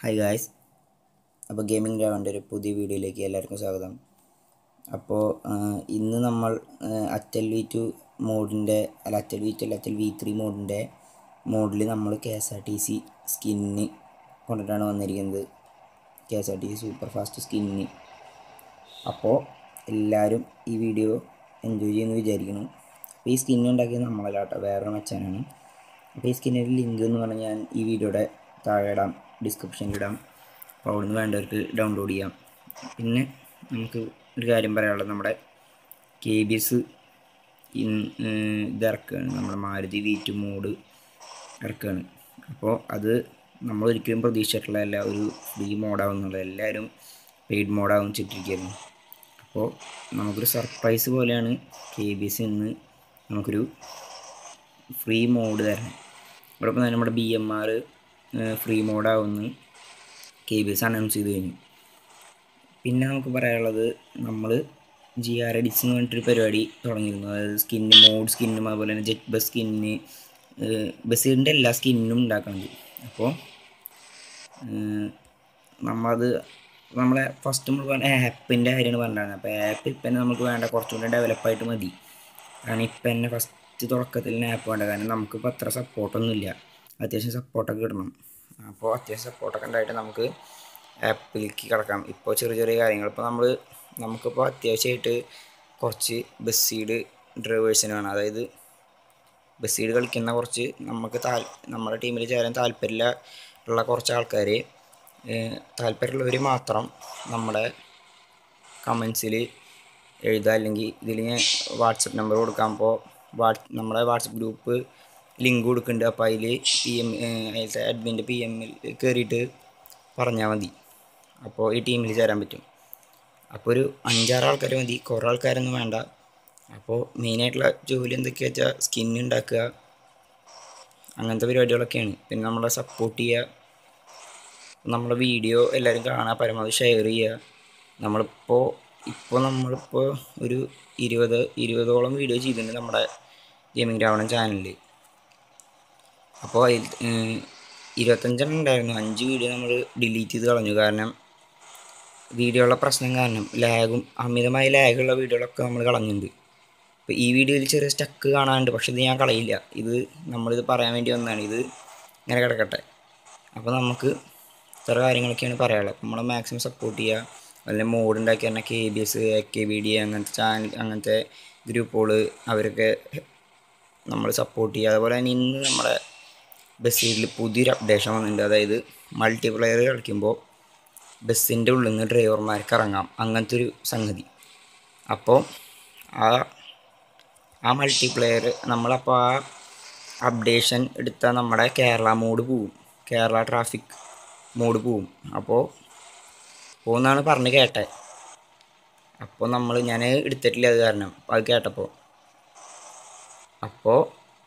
hi guys അപ്പോൾ gaming ground ഒരു പുതിയ വീഡിയോയിലേക്ക് എല്ലാവർക്കും സ്വാഗതം അപ്പോൾ ഇന്ന് നമ്മൾ അറ്റൽ വി ടു മോഡിൻ്റെ അല്ല അറ്റൽ വി ടു അല്ല അറ്റൽ വി ത്രീ മോഡിൻ്റെ മോഡിൽ നമ്മൾ K S R T C skin കൊണ്ടിട്ടാണ് വന്നിരിക്കുന്നത് K S R T C super fast skin അപ്പോൾ എല്ലാവരും ഈ വീഡിയോ എൻജോയ് ചെയ്യുമെന്ന് വിചാരിക്കുന്നു അപ്പോൾ ഈ സ്കിന്ന് ഉണ്ടാക്കിയത് നമ്മളല്ല കേട്ടോ വേറൊരു മച്ചാനാണ് അപ്പോൾ ഈ സ്കിന്നിൻ്റെ ലിങ്ക് എന്ന് പറഞ്ഞാൽ ഞാൻ ഈ വീഡിയോയുടെ താഴെ ഇടാം ഡിസ്ക്രിപ്ഷനിൽ ഇടാം അപ്പോൾ അവിടുന്ന് വേണ്ടവർക്ക് ഡൗൺലോഡ് ചെയ്യാം പിന്നെ നമുക്ക് ഒരു കാര്യം പറയാനുള്ളത് നമ്മുടെ കെ ബി എസ് ഇത് ഇറക്കുകയാണ് നമ്മുടെ മാരുതി വി ടു മോഡ് ഇറക്കുകയാണ് അപ്പോൾ അത് നമ്മൾ ഒരിക്കലും പ്രതീക്ഷിച്ചിട്ടുള്ളതല്ല ഒരു ഫ്രീ മോഡാവുന്നുള്ളത് എല്ലാവരും പെയ്ഡ് മോഡാവും ചിട്ടിരിക്കുന്നു അപ്പോൾ നമുക്കൊരു സർപ്രൈസ് പോലെയാണ് കെ ബി എസ് ഇന്ന് നമുക്കൊരു ഫ്രീ മോഡ് തരണം ഇവിടെ ഇപ്പോൾ നമ്മുടെ ബി എം ആർ ഫ്രീ മോഡാവുമെന്ന് കെ ബി എസ് അനൗൺസ് ചെയ്ത് കഴിഞ്ഞു പിന്നെ നമുക്ക് പറയാനുള്ളത് നമ്മൾ ജി ആർ എഡിറ്റ്സ് എന്ന് പറഞ്ഞിട്ടൊരു പരിപാടി തുടങ്ങിയിരുന്നു അതായത് സ്കിന്ന് മോഡ് സ്കിന്നും അതുപോലെ തന്നെ ജെറ്റ് ബസ് സ്കിന്ന് ബസ്സിൻ്റെ എല്ലാ സ്കിന്നും ഉണ്ടാക്കുന്നത് അപ്പോൾ നമ്മളത് നമ്മളെ ഫസ്റ്റ് നമ്മൾ പറഞ്ഞ ആപ്പിൻ്റെ കാര്യമാണ് പറഞ്ഞത് അപ്പോൾ ആപ്പ് ഇപ്പം നമുക്ക് വേണ്ട കുറച്ചുകൂടി ഡെവലപ്പായിട്ട് മതി കാരണം ഇപ്പം തന്നെ ഫസ്റ്റ് തുടക്കത്തിൽ തന്നെ ആപ്പ് വേണ്ട കാരണം നമുക്കിപ്പോൾ അത്ര സപ്പോർട്ടൊന്നുമില്ല അത്യാവശ്യം സപ്പോർട്ടൊക്കെ കിട്ടണം അപ്പോൾ അത്യാവശ്യം സപ്പോർട്ടൊക്കെ ഉണ്ടായിട്ട് നമുക്ക് ആപ്പിലേക്ക് കിടക്കാം ഇപ്പോൾ ചെറിയ ചെറിയ കാര്യങ്ങൾ ഇപ്പോൾ നമ്മൾ നമുക്കിപ്പോൾ അത്യാവശ്യമായിട്ട് കുറച്ച് ബസ് സീഡ് ഡ്രൈവേഴ്സിന് വേണം അതായത് ബസ് സീഡ് കളിക്കുന്ന കുറച്ച് നമുക്ക് താൽ നമ്മുടെ ടീമിൽ ചേരാൻ താല്പര്യമില്ല ഉള്ള കുറച്ച് ആൾക്കാർ താല്പര്യമുള്ളവർ മാത്രം നമ്മുടെ കമൻസിൽ എഴുതുക അല്ലെങ്കിൽ ഇതിൽ ഞാൻ വാട്സപ്പ് നമ്പർ കൊടുക്കാൻ അപ്പോൾ വാട്സ് നമ്മുടെ വാട്സപ്പ് ഗ്രൂപ്പ് ലിങ്ക് കൊടുക്കുന്നുണ്ട് അപ്പോൾ അതിൽ പി എം അതിലത്തെ അഡ്മിൻ്റെ പി എമ്മിൽ കയറിയിട്ട് പറഞ്ഞാൽ മതി അപ്പോൾ ഈ ടീമിൽ ചേരാൻ പറ്റും അപ്പോൾ ഒരു അഞ്ചാറ് ആൾക്കാർ മതി കുറേ ആൾക്കാരൊന്നും വേണ്ട അപ്പോൾ മെയിനായിട്ടുള്ള ജോലി എന്തൊക്കെയാ വെച്ചാൽ സ്കിൻ ഉണ്ടാക്കുക അങ്ങനത്തെ പരിപാടികളൊക്കെയാണ് പിന്നെ നമ്മളെ സപ്പോർട്ട് ചെയ്യുക നമ്മളെ വീഡിയോ എല്ലാവരും കാണാൻ പരമാവധി ഷെയർ ചെയ്യുക നമ്മളിപ്പോൾ ഇപ്പോൾ നമ്മളിപ്പോൾ ഒരു ഇരുപത് ഇരുപതോളം വീഡിയോ ചെയ്തിട്ടുണ്ട് നമ്മുടെ ഗെയിമിംഗ് രാവണൻ ചാനലിൽ അപ്പോൾ അതിൽ ഇരുപത്തഞ്ചെണ്ണം ഉണ്ടായിരുന്നു അഞ്ച് വീഡിയോ നമ്മൾ ഡിലീറ്റ് ചെയ്ത് കളഞ്ഞു കാരണം വീഡിയോയുള്ള പ്രശ്നം കാരണം ലാഗും അമിതമായ ലാഗുള്ള വീഡിയോകളൊക്കെ നമ്മൾ കളഞ്ഞിട്ടുണ്ട് ഇപ്പോൾ ഈ വീഡിയോയിൽ ചെറിയ സ്റ്റക്ക് കാണാനുണ്ട് പക്ഷേ ഇത് ഞാൻ കളയില്ല ഇത് നമ്മളിത് പറയാൻ വേണ്ടി വന്നതാണ് ഇത് ഇങ്ങനെ കിടക്കട്ടെ അപ്പോൾ നമുക്ക് ഇത്ര കാര്യങ്ങളൊക്കെയാണ് പറയാനുള്ളത് അപ്പോൾ നമ്മളെ മാക്സിമം സപ്പോർട്ട് ചെയ്യുക അല്ലെങ്കിൽ മോഡ് ഉണ്ടാക്കി തന്നെ K B S A K B D അങ്ങനത്തെ ചാനൽ അങ്ങനത്തെ ഗ്രൂപ്പുകൾ അവരൊക്കെ നമ്മൾ സപ്പോർട്ട് ചെയ്യുക അതുപോലെ തന്നെ ഇന്ന് നമ്മുടെ ബസ്സിൽ പുതിയൊരു അപ്ഡേഷൻ വന്നിട്ടുണ്ട് അതായത് മൾട്ടിപ്ലെയർ കളിക്കുമ്പോൾ ബസ്സിൻ്റെ ഉള്ളിൽ നിന്ന് ഡ്രൈവർമാർക്ക് ഇറങ്ങാം അങ്ങനത്തെ ഒരു സംഗതി അപ്പോൾ ആ ആ മൾട്ടിപ്ലെയർ നമ്മളപ്പോൾ ആ അപ്ഡേഷൻ എടുത്ത നമ്മുടെ കേരള മോഡ് പോവും കേരള ട്രാഫിക് മോഡ് പോവും അപ്പോൾ പോകുന്നാണ് പറഞ്ഞ് കേട്ടത് അപ്പോൾ നമ്മൾ ഞാൻ എടുത്തിട്ടില്ല അത് കാരണം അത് കേട്ടപ്പോൾ അപ്പോൾ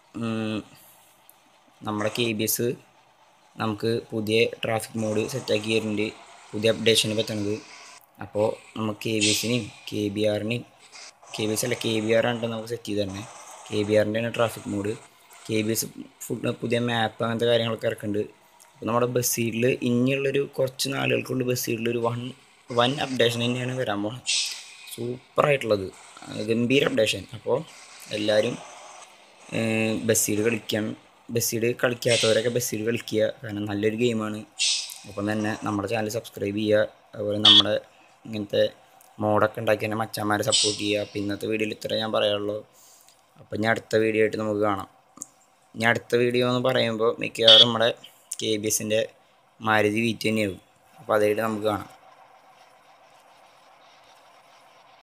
നമ്മുടെ കെ ബി എസ് നമുക്ക് പുതിയ ട്രാഫിക് മോഡ് സെറ്റാക്കി തരുന്നുണ്ട് പുതിയ അപ്ഡേഷന് പറ്റുന്നത് അപ്പോൾ നമുക്ക് കെ ബി എസിനെയും കെ ബി ആറിനെയും കെ ബി എസ് അല്ല കെ ബി ആർ ആണ് നമുക്ക് സെറ്റ് ചെയ്ത് തന്നെ കെ ബി ആറിൻ്റെയാണ് traffic mod K B S food പുതിയ മാപ്പ് അങ്ങനത്തെ കാര്യങ്ങളൊക്കെ ഇറക്കുന്നുണ്ട് അപ്പോൾ നമ്മുടെ ബസ് സീഡിൽ ഇനിയുള്ളൊരു കുറച്ച് നാളുകൾക്കുള്ളിൽ ബസ് സീഡിൽ ഒരു വൺ വൺ അപ്ഡേഷൻ തന്നെയാണ് വരാൻ പോകുന്നത് സൂപ്പറായിട്ടുള്ളത് ഗംഭീര അപ്ഡേഷൻ അപ്പോൾ എല്ലാവരും ബസ്സിൽ കളിക്കാൻ ബസ്സിൽ കളിക്കാത്തവരൊക്കെ ബസ്സിൽ കളിക്കുക കാരണം നല്ലൊരു ഗെയിമാണ് അപ്പം തന്നെ നമ്മുടെ ചാനൽ സബ്സ്ക്രൈബ് ചെയ്യുക അതുപോലെ നമ്മുടെ ഇങ്ങനത്തെ മോഡൊക്കെ ഉണ്ടാക്കി തന്നെ മച്ചാന്മാരെ സപ്പോർട്ട് ചെയ്യുക അപ്പോൾ ഇന്നത്തെ വീഡിയോയിൽ ഇത്ര ഞാൻ പറയാനുള്ളൂ അപ്പോൾ ഞാൻ അടുത്ത വീഡിയോ ആയിട്ട് നമുക്ക് കാണാം ഇനി അടുത്ത വീഡിയോ എന്ന് പറയുമ്പോൾ മിക്കവാറും നമ്മുടെ കെ ബി എസിൻ്റെ മാരുതി വീറ്റ് തന്നെയാവും അപ്പോൾ അതായിട്ട് നമുക്ക് കാണാം